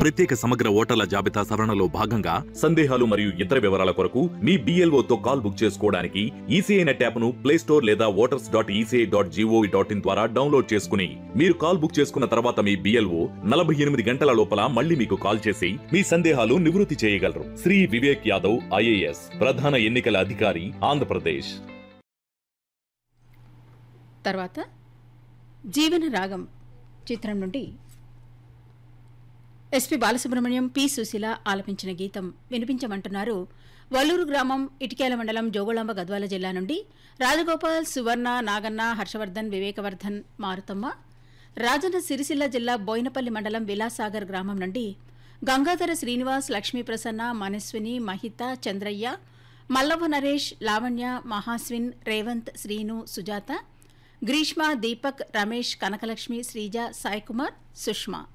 ప్రత్యేక సమగ్ర ఓటర్ల జాబితా సవరణలో భాగంగా సందేహాలు మరియు ఇతర వివరాల కొరకు మీ BLO తో కాల్ బుక్ చేసుకోవడానికి ఈసీఐ నెట్ యాప్ను ప్లే స్టోర్ లేదా voters dot ECI dot GOV dot IN ద్వారా డౌన్లోడ్ చేసుకుని మీరు కాల్ బుక్ చేసుకున్న తర్వాత మీ బిఎల్ఓ నలభై ఎనిమిది గంటల లోపల మళ్ళీ మీకు కాల్ చేసి మీ సందేహాలు నివృత్తి చేయగలరు శ్రీ వివేక్ యాదవ్ ఐఏఎస్ ప్రధాన ఎన్నికల అధికారి ఆంధ్రప్రదేశ్ తర్వాత జీవన రాగం చిత్రం నుండి ఎస్పి బాలసుబ్రహ్మణ్యం పి సుశీల ఆలపించిన గీతం వినిపించమంటున్నారు వల్లూరు గ్రామం ఇటికేల మండలం జోగులాంబ గద్వాల జిల్లా నుండి రాజగోపాల్ సువర్ణ నాగన్న హర్షవర్ధన్ వివేకవర్ధన్ మారుతమ్మ రాజన్న సిరిసిల్ల జిల్లా బోయినపల్లి మండలం విలాసాగర్ గ్రామం నుండి గంగాధర శ్రీనివాస్ లక్ష్మీ ప్రసన్న మనస్విని మహిత చంద్రయ్య మల్లవ నరేష్ లావణ్య మహాస్విన్ రేవంత్ శ్రీను సుజాత గ్రీష్మ దీపక్ రమేష్ కనకలక్ష్మి శ్రీజ సాయికుమార్ సుష్మా